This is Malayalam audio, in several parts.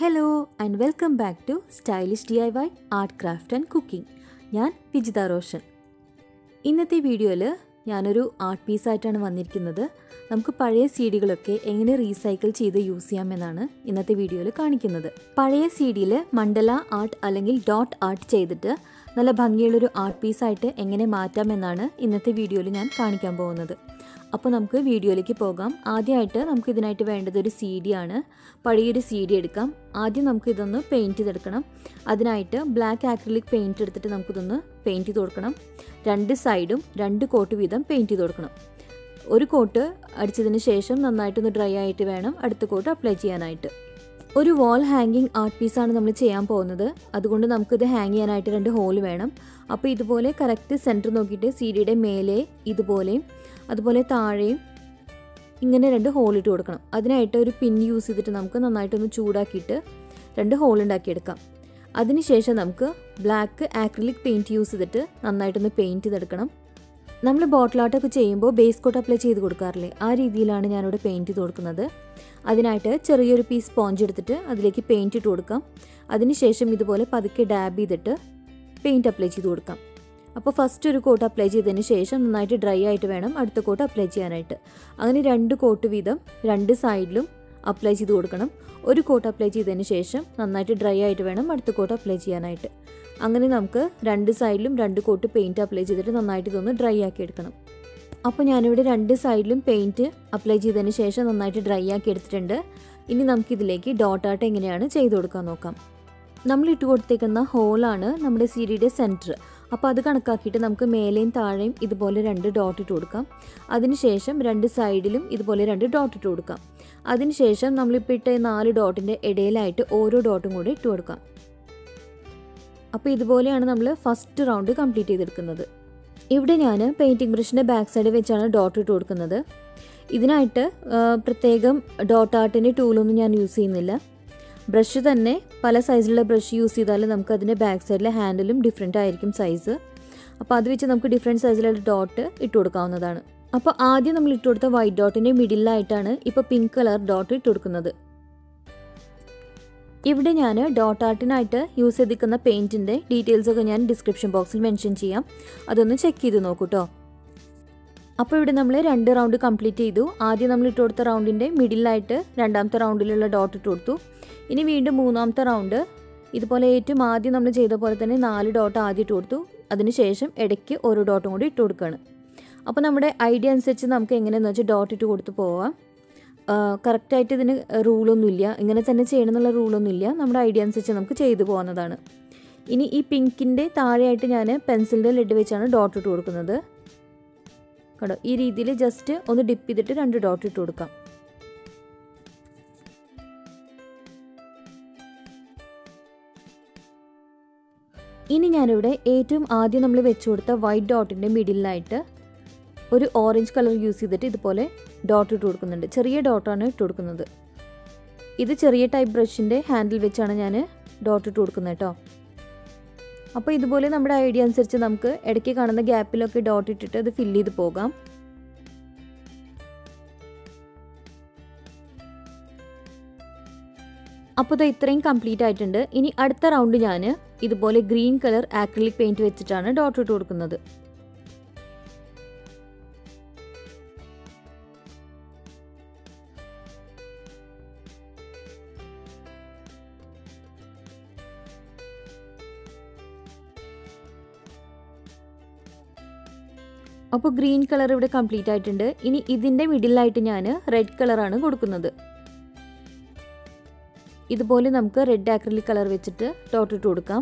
hello and welcome back to stylish D I Y art craft and cooking ഞാൻ വിജിത റോഷൻ ഇന്നത്തെ വീഡിയോയിൽ ഞാനൊരു ആർട്ട് പീസായിട്ടാണ് വന്നിരിക്കുന്നത് നമുക്ക് പഴയ സി ഡികളൊക്കെ എങ്ങനെ റീസൈക്കിൾ ചെയ്ത് യൂസ് ചെയ്യാമെന്നാണ് ഇന്നത്തെ വീഡിയോയിൽ കാണിക്കുന്നത് പഴയ സി ഡിയിൽ മണ്ഡല ആർട്ട് അല്ലെങ്കിൽ ഡോട്ട് ആർട്ട് ചെയ്തിട്ട് നല്ല ഭംഗിയുള്ളൊരു ആർട്ട് പീസായിട്ട് എങ്ങനെ മാറ്റാമെന്നാണ് ഇന്നത്തെ വീഡിയോയിൽ ഞാൻ കാണിക്കാൻ പോകുന്നത് അപ്പോൾ നമുക്ക് വീഡിയോയിലേക്ക് പോകാം ആദ്യമായിട്ട് നമുക്ക് ഇതിനായിട്ട് വേണ്ടത് ഒരു സി ഡി ആണ് പഴയൊരു സി ഡി എടുക്കാം ആദ്യം നമുക്ക് ഇതൊന്ന് പെയിൻറ്റ് ചെയ്തെടുക്കണം അതിനായിട്ട് ബ്ലാക്ക് ആക്രിലിക് പെയിൻറ്റ് എടുത്തിട്ട് നമുക്കിതൊന്ന് പെയിൻറ്റ് ചെയ്ത് കൊടുക്കണം രണ്ട് സൈഡും രണ്ട് കോട്ട് വീതം പെയിൻറ്റ് ചെയ്ത് കൊടുക്കണം ഒരു കോട്ട് അടിച്ചതിന് ശേഷം നന്നായിട്ടൊന്ന് ഡ്രൈ ആയിട്ട് വേണം അടുത്ത കോട്ട് അപ്ലൈ ചെയ്യാനായിട്ട് ഒരു വാൾ ഹാങ്ങിങ് ആർട്ട് പീസാണ് നമ്മൾ ചെയ്യാൻ പോകുന്നത് അതുകൊണ്ട് നമുക്കിത് ഹാങ് ചെയ്യാനായിട്ട് രണ്ട് ഹോൾ വേണം അപ്പോൾ ഇതുപോലെ കറക്റ്റ് സെൻറ്റർ നോക്കിയിട്ട് സി ഡിയുടെ മേലെ ഇതുപോലെയും അതുപോലെ താഴെയും ഇങ്ങനെ രണ്ട് ഹോൾ ഇട്ട് കൊടുക്കണം അതിനായിട്ട് ഒരു പിൻ യൂസ് ചെയ്തിട്ട് നമുക്ക് നന്നായിട്ടൊന്ന് ചൂടാക്കിയിട്ട് രണ്ട് ഹോൾ ഉണ്ടാക്കിയെടുക്കാം അതിനുശേഷം നമുക്ക് ബ്ലാക്ക് ആക്രിലിക് പെയിൻറ്റ് യൂസ് ചെയ്തിട്ട് നന്നായിട്ടൊന്ന് പെയിൻറ്റ് ചെയ്തെടുക്കണം നമ്മൾ ബോട്ടിൽ ആർട്ടൊക്കെ ചെയ്യുമ്പോൾ ബേസ് കോട്ട് അപ്ലൈ ചെയ്ത് കൊടുക്കാറില്ലേ ആ രീതിയിലാണ് ഞാനിവിടെ പെയിൻറ്റ് ചെയ്ത് കൊടുക്കുന്നത് അതിനായിട്ട് ചെറിയൊരു പീസ് സ്പോഞ്ച് എടുത്തിട്ട് അതിലേക്ക് പെയിൻറ്റ് ഇട്ട് കൊടുക്കാം അതിനുശേഷം ഇതുപോലെ പതുക്കെ ഡാബ് ചെയ്തിട്ട് പെയിൻറ്റ് അപ്ലൈ ചെയ്ത് കൊടുക്കാം അപ്പോൾ ഫസ്റ്റ് ഒരു കോട്ട് അപ്ലൈ ചെയ്തതിന് ശേഷം നന്നായിട്ട് ഡ്രൈ ആയിട്ട് വേണം അടുത്ത കോട്ട് അപ്ലൈ ചെയ്യാനായിട്ട് അങ്ങനെ രണ്ട് കോട്ട് വീതം രണ്ട് സൈഡിലും അപ്ലൈ ചെയ്ത് കൊടുക്കണം ഒരു കോട്ട് അപ്ലൈ ചെയ്തതിന് ശേഷം നന്നായിട്ട് ഡ്രൈ ആയിട്ട് വേണം അടുത്ത കോട്ട് അപ്ലൈ ചെയ്യാനായിട്ട് അങ്ങനെ നമുക്ക് രണ്ട് സൈഡിലും രണ്ട് കോട്ട് പെയിൻറ്റ് അപ്ലൈ ചെയ്തിട്ട് നന്നായിട്ട് ഇതൊന്ന് ഡ്രൈ ആക്കി എടുക്കണം അപ്പോൾ ഞാനിവിടെ രണ്ട് സൈഡിലും പെയിൻറ്റ് അപ്ലൈ ചെയ്തതിന് ശേഷം നന്നായിട്ട് ഡ്രൈ ആക്കി എടുത്തിട്ടുണ്ട് ഇനി നമുക്കിതിലേക്ക് ഡോട്ട് ആർട്ട് എങ്ങനെയാണ് ചെയ്ത് കൊടുക്കാൻ നോക്കാം നമ്മൾ ഇട്ട് കൊടുത്തേക്കുന്ന ഹോളാണ് നമ്മുടെ സീരിയുടെ സെൻറ്റർ അപ്പോൾ അത് കണക്കാക്കിയിട്ട് നമുക്ക് മേലെയും താഴെയും ഇതുപോലെ രണ്ട് ഡോട്ട് ഇട്ട് കൊടുക്കാം അതിനുശേഷം രണ്ട് സൈഡിലും ഇതുപോലെ രണ്ട് ഡോട്ട് ഇട്ട് കൊടുക്കാം അതിനുശേഷം നമ്മളിപ്പോൾ ഇട്ട നാല് ഡോട്ടിൻ്റെ ഇടയിലായിട്ട് ഓരോ ഡോട്ടും കൂടി ഇട്ട് കൊടുക്കാം അപ്പോൾ ഇതുപോലെയാണ് നമ്മൾ ഫസ്റ്റ് റൗണ്ട് കംപ്ലീറ്റ് ചെയ്തെടുക്കുന്നത് ഇവിടെ ഞാൻ പെയിൻറ്റിംഗ് ബ്രഷിൻ്റെ ബാക്ക് സൈഡ് വെച്ചാണ് ഡോട്ട് ഇട്ട് കൊടുക്കുന്നത് ഇതിനായിട്ട് പ്രത്യേകം ഡോട്ട് ആർട്ടിൻ്റെ ടൂളൊന്നും ഞാൻ യൂസ് ചെയ്യുന്നില്ല ബ്രഷ് തന്നെ പല സൈസിലുള്ള ബ്രഷ് യൂസ് ചെയ്താൽ നമുക്ക് അതിൻ്റെ ബാക്ക് സൈഡിലെ ഹാൻഡിലും ഡിഫറെൻ്റ് ആയിരിക്കും സൈസ് അപ്പോൾ അത് വെച്ച് നമുക്ക് ഡിഫറെൻറ്റ് സൈസിലുള്ള ഡോട്ട് ഇട്ട് കൊടുക്കാവുന്നതാണ് അപ്പോൾ ആദ്യം നമ്മൾ ഇട്ട് കൊടുത്ത വൈറ്റ് ഡോട്ടിൻ്റെ മിഡിലായിട്ടാണ് ഇപ്പോൾ പിങ്ക് കളർ ഡോട്ട് ഇട്ട് കൊടുക്കുന്നത് ഇവിടെ ഞാൻ ഡോട്ട് ആർട്ടിനായിട്ട് യൂസ് ചെയ്തിരിക്കുന്ന പെയിൻറ്റിൻ്റെ ഡീറ്റെയിൽസ് ഒക്കെ ഞാൻ ഡിസ്ക്രിപ്ഷൻ ബോക്സിൽ മെൻഷൻ ചെയ്യാം അതൊന്ന് ചെക്ക് ചെയ്ത് നോക്കൂ കേട്ടോ അപ്പോൾ ഇവിടെ നമ്മൾ രണ്ട് റൗണ്ട് കംപ്ലീറ്റ് ചെയ്തു ആദ്യം നമ്മൾ ഇട്ട് കൊടുത്ത റൗണ്ടിൻ്റെ മിഡിലായിട്ട് രണ്ടാമത്തെ റൗണ്ടിലുള്ള ഡോട്ട് ഇട്ട് കൊടുത്തു ഇനി വീണ്ടും മൂന്നാമത്തെ റൗണ്ട് ഇതുപോലെ ഏറ്റവും ആദ്യം നമ്മൾ ചെയ്ത പോലെ തന്നെ നാല് ഡോട്ട് ആദ്യം ഇട്ട് കൊടുത്തു അതിനുശേഷം ഇടയ്ക്ക് ഓരോ ഡോട്ടും കൂടി ഇട്ട് കൊടുക്കുകയാണ് അപ്പോൾ നമ്മുടെ ഐഡിയ അനുസരിച്ച് നമുക്ക് എങ്ങനെയെന്ന് വെച്ചാൽ ഡോട്ട് ഇട്ട് കൊടുത്ത് പോവാം കറക്റ്റായിട്ട് ഇതിന് റൂളൊന്നുമില്ല ഇങ്ങനെ തന്നെ ചെയ്യണം എന്നുള്ള റൂളൊന്നുമില്ല നമ്മുടെ ഐഡിയ അനുസരിച്ച് നമുക്ക് ചെയ്തു പോകുന്നതാണ് ഇനി ഈ പിങ്കിൻ്റെ താഴെയായിട്ട് ഞാൻ പെൻസിലിൻ്റെ ലെഡ് വെച്ചാണ് ഡോട്ട് ഇട്ട് കൊടുക്കുന്നത് കണ്ടോ ഈ രീതിയിൽ ജസ്റ്റ് ഒന്ന് ഡിപ്പ് ചെയ്തിട്ട് രണ്ട് ഡോട്ട് ഇട്ട് കൊടുക്കാം ഇനി ഞാനിവിടെ ഏറ്റവും ആദ്യം നമ്മൾ വെച്ച് കൊടുത്ത വൈറ്റ് ഡോട്ടിൻ്റെ മിഡിലായിട്ട് ഒരു ഓറഞ്ച് കളർ യൂസ് ചെയ്തിട്ട് ഇതുപോലെ ഡോട്ട് ഇട്ട് കൊടുക്കുന്നുണ്ട് ചെറിയ ഡോട്ടാണ് ഇട്ട് കൊടുക്കുന്നത് ഇത് ചെറിയ ടൈപ്പ് ബ്രഷിൻ്റെ ഹാൻഡിൽ വെച്ചാണ് ഞാൻ ഡോട്ട് ഇട്ട് കൊടുക്കുന്നത് കേട്ടോ അപ്പോൾ ഇതുപോലെ നമ്മുടെ ഐഡിയ അനുസരിച്ച് നമുക്ക് ഇടയ്ക്ക് കാണുന്ന ഗ്യാപ്പിലൊക്കെ ഡോട്ട് ഇട്ടിട്ട് അത് ഫില്ല് ചെയ്ത് പോകാം അപ്പോൾ ഇത് ഇത്രയും കംപ്ലീറ്റ് ആയിട്ടുണ്ട് ഇനി അടുത്ത റൗണ്ട് ഞാൻ ഇതുപോലെ ഗ്രീൻ കളർ ആക്രിലിക് പെയിൻറ്റ് വെച്ചിട്ടാണ് ഡോട്ട് ഇട്ട് കൊടുക്കുന്നത് അപ്പോൾ ഗ്രീൻ കളർ ഇവിടെ കംപ്ലീറ്റ് ആയിട്ടുണ്ട് ഇനി ഇതിൻ്റെ മിഡിലായിട്ട് ഞാൻ റെഡ് കളറാണ് കൊടുക്കുന്നത് ഇതുപോലെ നമുക്ക് റെഡ് ആക്രിലിക് കളർ വെച്ചിട്ട് ഡോട്ട് ഇട്ട് കൊടുക്കാം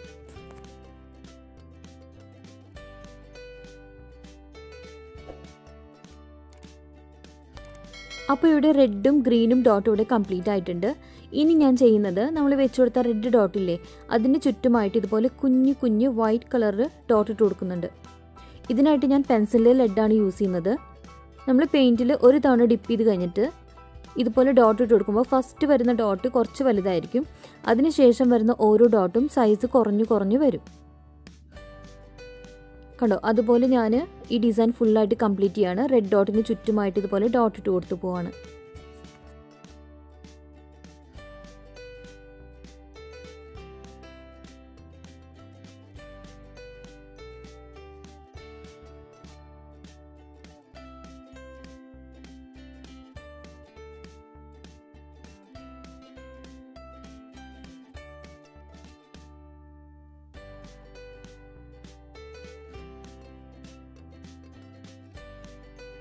അപ്പോൾ ഇവിടെ റെഡും ഗ്രീനും ഡോട്ടും ഇവിടെ കംപ്ലീറ്റ് ആയിട്ടുണ്ട് ഇനി ഞാൻ ചെയ്യുന്നത് നമ്മൾ വെച്ച് കൊടുത്ത റെഡ് ഡോട്ടില്ലേ അതിന് ചുറ്റുമായിട്ട് ഇതുപോലെ കുഞ്ഞു കുഞ്ഞു വൈറ്റ് കളർ ഡോട്ട് ഇട്ട് കൊടുക്കുന്നുണ്ട് ഇതിനായിട്ട് ഞാൻ പെൻസിലിൽ ലെഡാണ് യൂസ് ചെയ്യുന്നത് നമ്മൾ പെയിൻറ്റിൽ ഒരു തവണ ഡിപ്പ് ചെയ്ത് കഴിഞ്ഞിട്ട് ഇതുപോലെ ഡോട്ട് ഇട്ട് കൊടുക്കുമ്പോൾ ഫസ്റ്റ് വരുന്ന ഡോട്ട് കുറച്ച് വലുതായിരിക്കും അതിനുശേഷം വരുന്ന ഓരോ ഡോട്ടും സൈസ് കുറഞ്ഞു കുറഞ്ഞു വരും കണ്ടോ അതുപോലെ ഞാൻ ഈ ഡിസൈൻ ഫുള്ളായിട്ട് കംപ്ലീറ്റ് ചെയ്യാണ് റെഡ് ഡോട്ടിന് ചുറ്റുമായിട്ട് ഇതുപോലെ ഡോട്ട് ഇട്ട് കൊടുത്തു പോവാണ്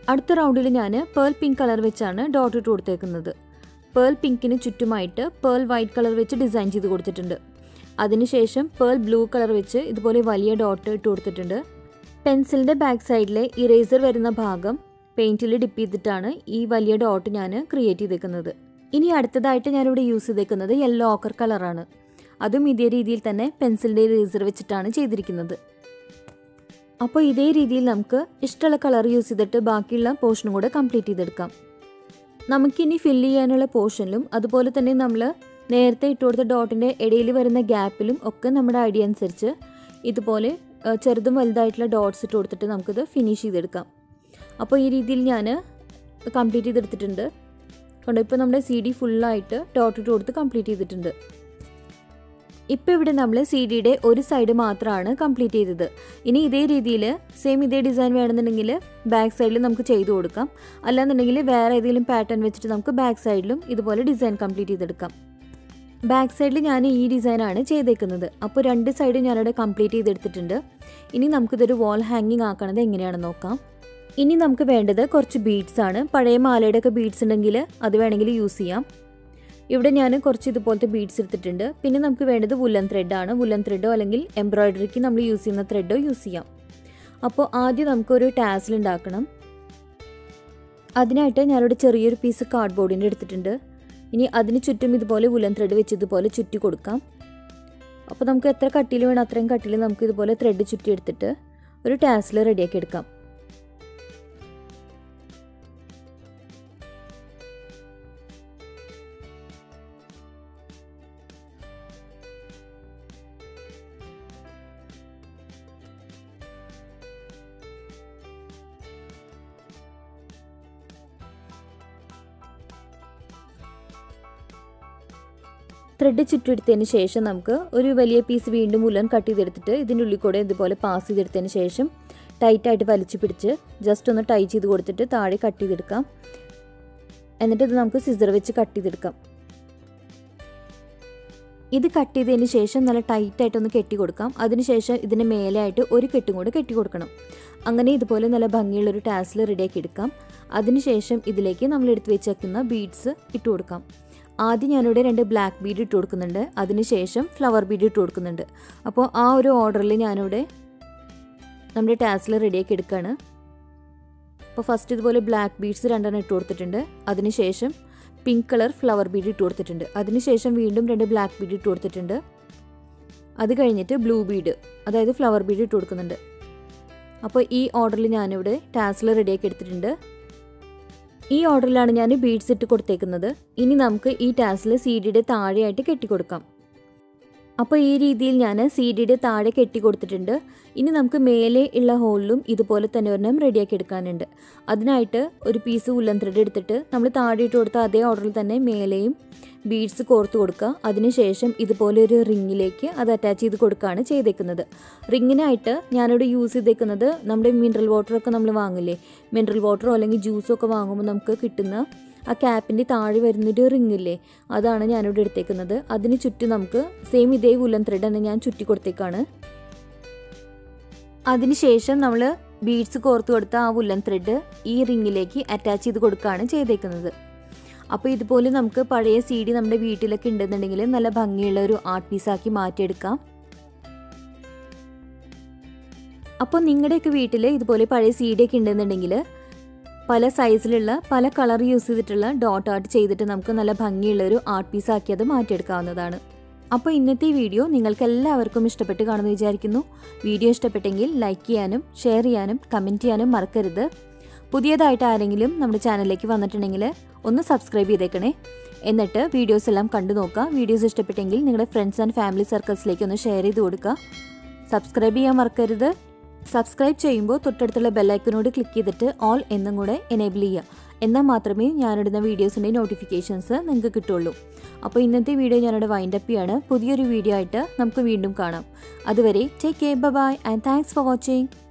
അടുത്ത റൗണ്ടിൽ ഞാൻ പേൾ പിങ്ക് കളർ വെച്ചാണ് ഡോട്ട് ഇട്ട് കൊടുത്തേക്കുന്നത് പേൾ പിങ്കിന് ചുറ്റുമായിട്ട് പേൾ വൈറ്റ് കളർ വെച്ച് ഡിസൈൻ ചെയ്ത് കൊടുത്തിട്ടുണ്ട് അതിനുശേഷം പേൾ ബ്ലൂ കളർ വെച്ച് ഇതുപോലെ വലിയ ഡോട്ട് ഇട്ട് കൊടുത്തിട്ടുണ്ട് പെൻസിലിൻ്റെ ബാക്ക് സൈഡിലെ ഇറേസർ വരുന്ന ഭാഗം പെയിൻറ്റിൽ ഡിപ്പ് ചെയ്തിട്ടാണ് ഈ വലിയ ഡോട്ട് ഞാൻ ക്രിയേറ്റ് ചെയ്തേക്കുന്നത് ഇനി അടുത്തതായിട്ട് ഞാനിവിടെ യൂസ് ചെയ്തേക്കുന്നത് യെല്ലോ ഓക്കർ കളറാണ് അതും ഇതേ രീതിയിൽ തന്നെ പെൻസിലിൻ്റെ ഇറേസർ വെച്ചിട്ടാണ് ചെയ്തിരിക്കുന്നത് അപ്പോൾ ഇതേ രീതിയിൽ നമുക്ക് ഇഷ്ടമുള്ള കളർ യൂസ് ചെയ്തിട്ട് ബാക്കിയുള്ള പോർഷനും കൂടെ കംപ്ലീറ്റ് ചെയ്തെടുക്കാം നമുക്കിനി ഫില്ല് ചെയ്യാനുള്ള പോർഷനിലും അതുപോലെ തന്നെ നമ്മൾ നേരത്തെ ഇട്ട് കൊടുത്ത ഡോട്ടിൻ്റെ ഇടയിൽ വരുന്ന ഗ്യാപ്പിലും ഒക്കെ നമ്മുടെ ഐഡിയ അനുസരിച്ച് ഇതുപോലെ ചെറുതും വലുതായിട്ടുള്ള ഡോട്ട്സ് ഇട്ട് കൊടുത്തിട്ട് നമുക്കിത് ഫിനിഷ് ചെയ്തെടുക്കാം അപ്പോൾ ഈ രീതിയിൽ ഞാൻ കംപ്ലീറ്റ് ചെയ്തെടുത്തിട്ടുണ്ട് കണ്ടോ ഇപ്പോൾ നമ്മുടെ സി ഡി ഫുള്ളായിട്ട് ഡോട്ട് ഇട്ട് കൊടുത്ത് കംപ്ലീറ്റ് ചെയ്തിട്ടുണ്ട് ഇപ്പോൾ ഇവിടെ നമ്മൾ സി ഡിയുടെ ഒരു സൈഡ് മാത്രമാണ് കംപ്ലീറ്റ് ചെയ്തത് ഇനി ഇതേ രീതിയിൽ സെയിം ഇതേ ഡിസൈൻ വേണമെന്നുണ്ടെങ്കിൽ ബാക്ക് സൈഡിൽ നമുക്ക് ചെയ്തു കൊടുക്കാം അല്ലാന്നുണ്ടെങ്കിൽ വേറെ ഏതെങ്കിലും പാറ്റേൺ വെച്ചിട്ട് നമുക്ക് ബാക്ക് സൈഡിലും ഇതുപോലെ ഡിസൈൻ കംപ്ലീറ്റ് ചെയ്തെടുക്കാം ബാക്ക് സൈഡിൽ ഞാൻ ഈ ഡിസൈനാണ് ചെയ്തേക്കുന്നത് അപ്പോൾ രണ്ട് സൈഡും ഞാനിവിടെ കംപ്ലീറ്റ് ചെയ്തെടുത്തിട്ടുണ്ട് ഇനി നമുക്കിതൊരു വാൾ ഹാങ്ങിങ് ആക്കണത് എങ്ങനെയാണെന്ന് നോക്കാം ഇനി നമുക്ക് വേണ്ടത് കുറച്ച് ബീഡ്സ് ആണ് പഴയ മാലയുടെ ഒക്കെ ബീഡ്സ് ഉണ്ടെങ്കിൽ അത് വേണമെങ്കിൽ യൂസ് ചെയ്യാം ഇവിടെ ഞാൻ കുറച്ച് ഇതുപോലത്തെ ബീഡ്സ് എടുത്തിട്ടുണ്ട് പിന്നെ നമുക്ക് വേണ്ടത് വുല്ലൻ ത്രെഡാണ് വുല്ലൻ ത്രെഡോ അല്ലെങ്കിൽ എംബ്രോയിഡറിക്ക് നമ്മൾ യൂസ് ചെയ്യുന്ന ത്രെഡോ യൂസ് ചെയ്യാം അപ്പോൾ ആദ്യം നമുക്കൊരു ടാസിൽ ഉണ്ടാക്കണം അതിനായിട്ട് ഞാനിവിടെ ചെറിയൊരു പീസ് കാർഡ് ബോർഡിൻ്റെ എടുത്തിട്ടുണ്ട് ഇനി അതിന് ചുറ്റും ഇതുപോലെ വുലൻ ത്രെഡ് വെച്ച് ഇതുപോലെ ചുറ്റി കൊടുക്കാം അപ്പോൾ നമുക്ക് എത്ര കട്ടിയിൽ വേണം അത്രയും കട്ടിയിൽ നമുക്ക് ഇതുപോലെ ത്രെഡ് ചുറ്റി എടുത്തിട്ട് ഒരു ടാസിൽ റെഡിയാക്കി എടുക്കാം ത്രെഡ് ചുറ്റെടുത്തതിന് ശേഷം നമുക്ക് ഒരു വലിയ പീസ് വീണ്ടും ഉലൻ കട്ട് ചെയ്തെടുത്തിട്ട് ഇതിൻ്റെ ഉള്ളിൽ കൂടെ ഇതുപോലെ പാസ് ചെയ്തെടുത്തതിന് ശേഷം ടൈറ്റായിട്ട് വലിച്ചു പിടിച്ച് ജസ്റ്റ് ഒന്ന് ടൈ ചെയ്ത് കൊടുത്തിട്ട് താഴെ കട്ട് ചെയ്തെടുക്കാം എന്നിട്ട് ഇത് നമുക്ക് സിസർ വെച്ച് കട്ട് ചെയ്തെടുക്കാം ഇത് കട്ട് ചെയ്തതിന് ശേഷം നല്ല ടൈറ്റായിട്ടൊന്ന് കെട്ടി കൊടുക്കാം അതിനുശേഷം ഇതിന് മേലെയായിട്ട് ഒരു കെട്ടും കൂടെ കെട്ടി കൊടുക്കണം അങ്ങനെ ഇതുപോലെ നല്ല ഭംഗിയുള്ളൊരു ടാസിൽ റെഡിയാക്കി എടുക്കാം അതിനുശേഷം ഇതിലേക്ക് നമ്മൾ എടുത്ത് വെച്ചേക്കുന്ന ബീഡ്സ് ഇട്ട് കൊടുക്കാം ആദ്യം ഞാനിവിടെ രണ്ട് ബ്ലാക്ക് ബീഡ് ഇട്ട് കൊടുക്കുന്നുണ്ട് അതിനുശേഷം ഫ്ലവർ ബീഡ് ഇട്ട് കൊടുക്കുന്നുണ്ട് അപ്പോൾ ആ ഒരു ഓർഡറിൽ ഞാനിവിടെ നമ്മുടെ ടാസിൽ റെഡിയാക്കി എടുക്കുകയാണ് അപ്പോൾ ഫസ്റ്റ് ഇതുപോലെ ബ്ലാക്ക് ബീഡ്സ് രണ്ടെണ്ണം ഇട്ട് കൊടുത്തിട്ടുണ്ട് അതിനുശേഷം പിങ്ക് കളർ ഫ്ലവർ ബീഡ് ഇട്ട് കൊടുത്തിട്ടുണ്ട് അതിനുശേഷം വീണ്ടും രണ്ട് ബ്ലാക്ക് ബീഡ് ഇട്ട് കൊടുത്തിട്ടുണ്ട് അത് കഴിഞ്ഞിട്ട് ബ്ലൂ ബീഡ് അതായത് ഫ്ലവർ ബീഡ് ഇട്ട് കൊടുക്കുന്നുണ്ട് അപ്പോൾ ഈ ഓർഡറിൽ ഞാനിവിടെ ടാസിൽ റെഡിയാക്കി എടുത്തിട്ടുണ്ട് ഈ ഓർഡറിലാണ് ഞാൻ ബീഡ്സ് ഇട്ട് കൊടുത്തേക്കുന്നത് ഇനി നമുക്ക് ഈ ടാസിൽ സി ഡിയുടെ താഴെയായിട്ട് കെട്ടിക്കൊടുക്കാം അപ്പോൾ ഈ രീതിയിൽ ഞാൻ സി ഡിയുടെ താഴെ കെട്ടി കൊടുത്തിട്ടുണ്ട് ഇനി നമുക്ക് മേലെ ഉള്ള ഹോളിലും ഇതുപോലെ തന്നെ ഒരെണ്ണം റെഡിയാക്കി എടുക്കാനുണ്ട് അതിനായിട്ട് ഒരു പീസ് ഉല്ലൻ ത്രെഡ് എടുത്തിട്ട് നമ്മൾ താഴെ ഇട്ട് കൊടുത്ത അതേ ഓർഡറിൽ തന്നെ മേലെയും ബീഡ്സ് കോർത്ത് കൊടുക്കുക അതിനുശേഷം ഇതുപോലെ ഒരു റിങ്ങിലേക്ക് അത് അറ്റാച്ച് ചെയ്ത് കൊടുക്കുകയാണ് ചെയ്തേക്കുന്നത് റിങ്ങിനായിട്ട് ഞാനിവിടെ യൂസ് ചെയ്തേക്കുന്നത് നമ്മുടെ മിനറൽ വാട്ടറൊക്കെ നമ്മൾ വാങ്ങില്ലേ മിനറൽ വാട്ടറോ അല്ലെങ്കിൽ ജ്യൂസോ ഒക്കെ വാങ്ങുമ്പോൾ നമുക്ക് കിട്ടുന്ന ആ ക്യാപ്പിൻ്റെ താഴെ വരുന്നൊരു റിങ് ഇല്ലേ അതാണ് ഞാനിവിടെ എടുത്തേക്കുന്നത് അതിന് ചുറ്റും നമുക്ക് സെയിം ഇതേ ഉലൻ ത്രെഡ് തന്നെ ഞാൻ ചുറ്റി കൊടുത്തേക്കാണ് അതിനുശേഷം നമ്മൾ ബീഡ്സ് കോർത്ത് കൊടുത്ത ആ ഉല്ലൻ ത്രെഡ് ഈ റിങ്ങിലേക്ക് അറ്റാച്ച് ചെയ്ത് കൊടുക്കുകയാണ് ചെയ്തേക്കുന്നത് അപ്പോൾ ഇതുപോലെ നമുക്ക് പഴയ സി ഡി നമ്മുടെ വീട്ടിലൊക്കെ ഉണ്ടെന്നുണ്ടെങ്കിൽ നല്ല ഭംഗിയുള്ള ഒരു ആർട്ട് പീസാക്കി മാറ്റിയെടുക്കാം അപ്പോൾ നിങ്ങളുടെയൊക്കെ വീട്ടിൽ ഇതുപോലെ പഴയ സി ഡി ഒക്കെ ഉണ്ടെന്നുണ്ടെങ്കിൽ പല സൈസിലുള്ള പല കളർ യൂസ് ചെയ്തിട്ടുള്ള ഡോട്ട് ആർട്ട് ചെയ്തിട്ട് നമുക്ക് നല്ല ഭംഗിയുള്ള ഒരു ആർട്ട് പീസ് ആക്കി അത് മാറ്റിയെടുക്കാവുന്നതാണ് അപ്പോൾ ഇന്നത്തെ ഈ വീഡിയോ നിങ്ങൾക്ക് എല്ലാവർക്കും ഇഷ്ടപ്പെട്ട് കാണുമെന്ന് വിചാരിക്കുന്നു വീഡിയോ ഇഷ്ടപ്പെട്ടെങ്കിൽ ലൈക്ക് ചെയ്യാനും ഷെയർ ചെയ്യാനും കമൻറ്റ് ചെയ്യാനും മറക്കരുത് പുതിയതായിട്ട് ആരെങ്കിലും നമ്മുടെ ചാനലിലേക്ക് വന്നിട്ടുണ്ടെങ്കിൽ ഒന്ന് സബ്സ്ക്രൈബ് ചെയ്തേക്കണേ എന്നിട്ട് വീഡിയോസ് എല്ലാം കണ്ടു നോക്കുക വീഡിയോസ് ഇഷ്ടപ്പെട്ടെങ്കിൽ നിങ്ങളുടെ ഫ്രണ്ട്സ് ആൻഡ് ഫാമിലി സർക്കിൾസിലേക്ക് ഒന്ന് ഷെയർ ചെയ്ത് കൊടുക്കുക സബ്സ്ക്രൈബ് ചെയ്യാൻ മറക്കരുത് സബ്സ്ക്രൈബ് ചെയ്യുമ്പോൾ തൊട്ടടുത്തുള്ള ബെല്ലൈക്കനോട് ക്ലിക്ക് ചെയ്തിട്ട് ഓൾ എന്നും കൂടെ എനേബിൾ ചെയ്യുക എന്നാൽ മാത്രമേ ഞാനിടുന്ന വീഡിയോസിൻ്റെ നോട്ടിഫിക്കേഷൻസ് നിങ്ങൾക്ക് കിട്ടുള്ളൂ അപ്പോൾ ഇന്നത്തെ വീഡിയോ ഞാനിവിടെ വൈൻഡപ്പ് ചെയ്യാണ് പുതിയൊരു വീഡിയോ ആയിട്ട് നമുക്ക് വീണ്ടും കാണാം അതുവരെ take care bye and thanks for watching